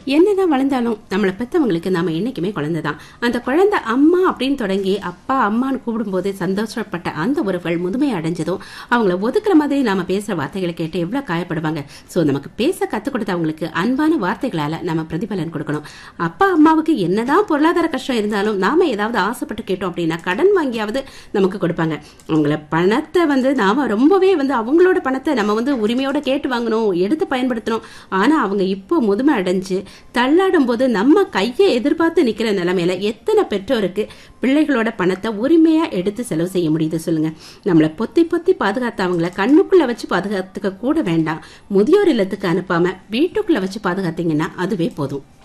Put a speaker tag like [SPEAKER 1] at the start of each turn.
[SPEAKER 1] என்னதான் வளர்ந்தாலும் நம்மளை பெத்தவங்களுக்கு நாம என்னைக்குமே குழந்தை தான் அந்த குழந்தை அம்மா அப்படின்னு தொடங்கி அப்பா அம்மான்னு கூப்பிடும்போது சந்தோஷப்பட்ட அந்த உறவுகள் முதுமை அடைஞ்சதும் அவங்கள ஒதுக்குற மாதிரி நாம பேசுற வார்த்தைகளை கேட்டு எவ்வளவு காயப்படுவாங்க சோ நமக்கு பேச கத்துக் கொடுத்த அவங்களுக்கு அன்பான வார்த்தைகளால நம்ம பிரதிபலன் கொடுக்கணும் அப்பா அம்மாவுக்கு என்னதான் பொருளாதார கஷ்டம் இருந்தாலும் நாம ஏதாவது ஆசைப்பட்டு கேட்டோம் அப்படின்னா கடன் வாங்கியாவது நமக்கு கொடுப்பாங்க அவங்கள பணத்தை வந்து நாம ரொம்பவே வந்து அவங்களோட பணத்தை நம்ம வந்து உரிமையோட கேட்டு வாங்கணும் எடுத்து பயன்படுத்தணும் ஆனா அவங்க இப்போ முதுமை அடைஞ்சு தள்ளாடும் போது நம்ம கையை எதிர்பார்த்து நிக்கிற நிலைமையில எத்தனை பெற்றோருக்கு பிள்ளைகளோட பணத்தை உரிமையா எடுத்து செலவு செய்ய முடியுது சொல்லுங்க நம்மளை பொத்தி பொத்தி பாதுகாத்த அவங்கள கண்ணுக்குள்ள வச்சு பாதுகாத்துக்க கூட வேண்டாம் முதியோர் இல்லத்துக்கு அனுப்பாம வீட்டுக்குள்ள வச்சு பாதுகாத்தீங்கன்னா அதுவே போதும்